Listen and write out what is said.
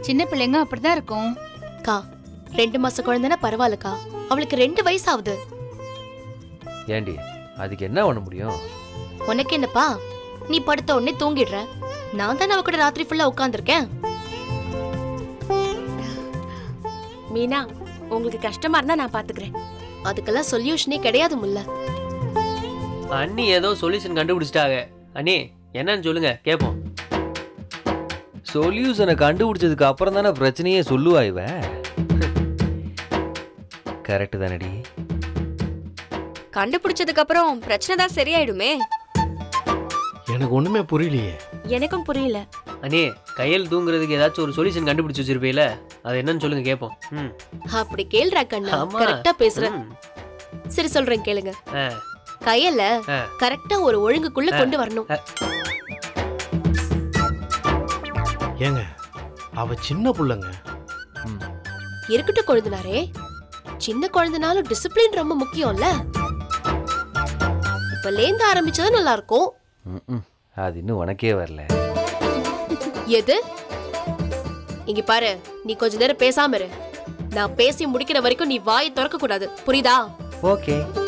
சின்ன பிள்ளைங்க அப்படிதான் இருக்கும் அக்கா ரெண்டு மாச குழந்தைனா பரவாயில்லக்கா அவளுக்கு ரெண்டு வயசு ஆகுது ஏண்டி அதுக்கு என்ன பண்ண முடியும் உனக்கு என்னப்பா நீ படுத்த உடனே தூங்கிடுற நான் தானே அவ கூட ராத்திரி ஃபுல்லா உட்காந்துருக்கேன் மீனா உங்களுக்கு கஷ்டமா இருந்தா நான் பாத்துக்கிறேன் அதுக்கெல்லாம் சொல்யூஷனே கிடையாது முல்ல அண்ணி ஏதோ சொல்யூஷன் கண்டுபிடிச்சிட்டாங்க அண்ணி என்னன்னு சொல்லுங்க கேட்போம் சொல்யூஷனை கண்டுபிடிச்சதுக்கு அப்புறம் தானே பிரச்சனையே சொல்லுவா இவ கரெக்டு தானடி கண்டுபிடிச்சதுக்கு அப்புறம் பிரச்சனை தான் சரியாயிடுமே எனக்கு ஒண்ணுமே புரியலையே எனக்கும் புரியல அண்ணி கையில் தூங்குறதுக்கு ஏதாச்சும் ஒரு சொல்யூஷன் கண்டுபிடிச்சு வச்சிருப்பீல அது என்னன்னு சொல்லுங்க கேட்போம் ம் அப்படி கேள்றா கண்ணா ஆமா. கரெக்டா பேசுற ம். சரி சொல்றேன் கேளுங்க ஆ. கையல ஆ. கரெக்டா ஒரு ஒழுங்குக்குள்ள கொண்டு வரணும் ஏங்க அவ சின்ன புள்ளங்க ம். இருக்கட்டும் கொழுந்தனாரே சின்ன குழந்தைனாலும் டிசிப்ளின் ரொம்ப முக்கியம்ல இப்ப லேந்து ஆரம்பிச்சது நல்லா இருக்கும் ம்ம். அது இன்னும் உனக்கே வரல எது இங்க பாரு நீ கொஞ்ச நேரம் பேசாம இரு நான் பேசி முடிக்கிற வரைக்கும் நீ வாயை திறக்க கூடாது புரியுதா ஓகே